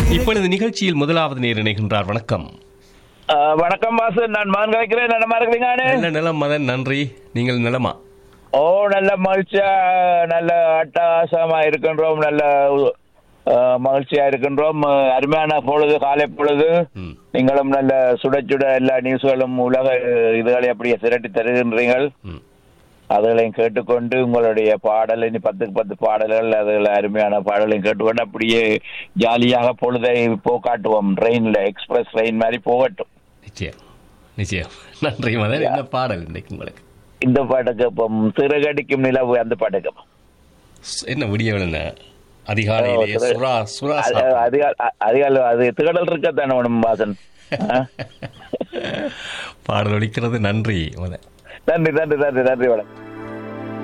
இப்பொழுது நிகழ்ச்சியில் முதலாவது நேர் இணைகின்றார் வணக்கம் ஆ, வணக்கம் வாசு நான் மகன் கலைக்கிறேன் நலமா இருக்கிறீங்க நல்ல நிலம் மதன் நன்றி நீங்கள் நிலமா ஓ நல்ல மகிழ்ச்சியா நல்ல அட்டகாசமா இருக்கின்றோம் நல்ல ஆ, மகிழ்ச்சியா இருக்கின்றோம் ஆ, அருமையான பொழுது காலை பொழுது ம். நீங்களும் நல்ல சுட சுட எல்லா நியூஸ்களும் உலக இதுகளை அப்படியே திரட்டி தருகின்றீர்கள் ம். அதுகளையும் கேட்டுக்கொண்டு உங்களுடைய பாடல் இனி பத்துக்கு பத்து பாடல்கள் அதுல அருமையான பாடலையும் கேட்டுக்கொண்டு அப்படியே ஜாலியாக பொழுதை போக்காட்டுவோம் ட்ரெயின்ல எக்ஸ்பிரஸ் ட்ரெயின் மாதிரி போகட்டும் நிச்சயம் நிச்சயம் நன்றி மதன் என்ன பாடல் இன்றைக்கு உங்களுக்கு இந்த பாட்டுக்கு இப்போ சிறகடிக்கும் நிலவு அந்த பாட்டுக்கு ஸ்- என்ன விடிய என்ன அதிகாலையிலேயே ஓ, சரி. சுறா சுறா அது- சாப்பிடு. அதிகால அதிகால அது திகடல் இருக்கத்தானே வேணும் வாசன் ஆ? பாடல் ஒலிக்கிறது நன்றி மதன் நன்றி நன்றி நன்றி நன்றி வணக்கம்